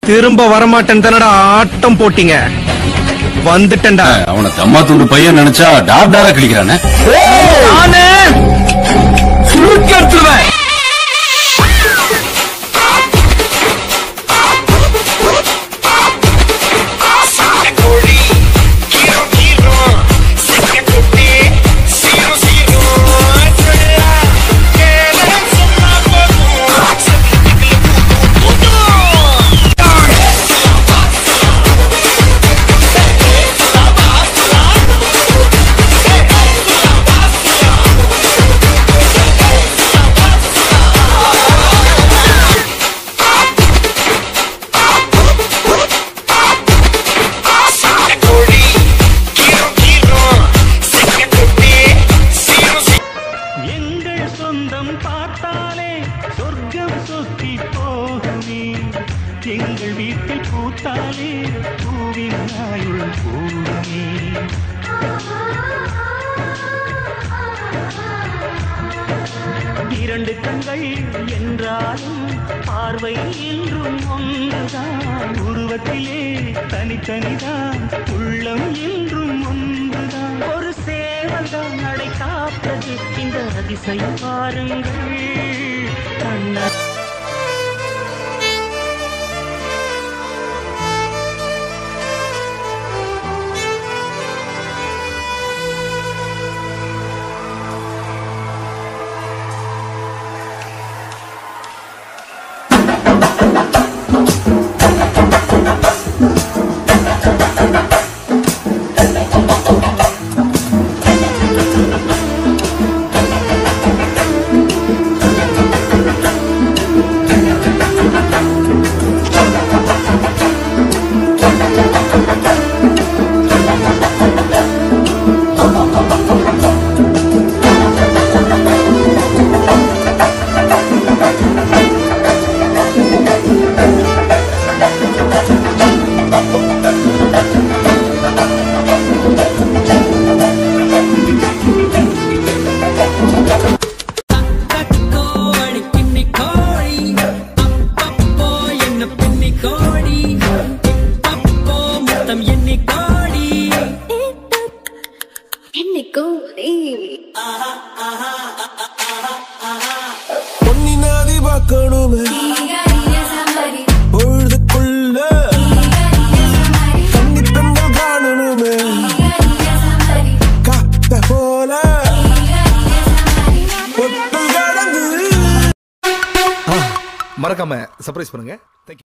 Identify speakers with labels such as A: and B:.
A: திரும்ப வரமாட்டேன் தானடா ஆட்டம் போட்டீங்க வந்துட்டேன்டா
B: அவனை தம்மா துண்டு பையன் நினைச்சா டார் டாரா கிளிக்கிறானே
A: நானே சுருக்கி எடுத்துருவேன்
C: எங்கள் சொந்தம் பார்த்தாலே சொர்க்கம் சுத்தி போகுமே எங்கள் வீட்டில் பூத்தாலே பூவின் ஆயுள் போகுமே இரண்டு கண்கள் என்றாலும் பார்வை என்றும் ஒன்றுதான் உருவத்திலே தனித்தனிதான் உள்ளம் என்றும் ஒன்றுதான் ஒரு சேவல்தான் நடை காப்பது இந்த அதிசயம் பாருங்கள் கண்ண
D: கோழி கிண்ணி கோழி அப்பப்போ என்ன பின்னி கோழி அப்பப்போ முத்தம் எண்ணி கோழி
E: என்னைக்கோடி
F: பொன்னினாதி பார்க்கணுமே பொழுதுக்குள்ள கன்னி பெண்கள் காணணுமே காத்த போல பொட்டு கடந்து
A: மறக்காம சர்ப்ரைஸ் பண்ணுங்க தேங்க்யூ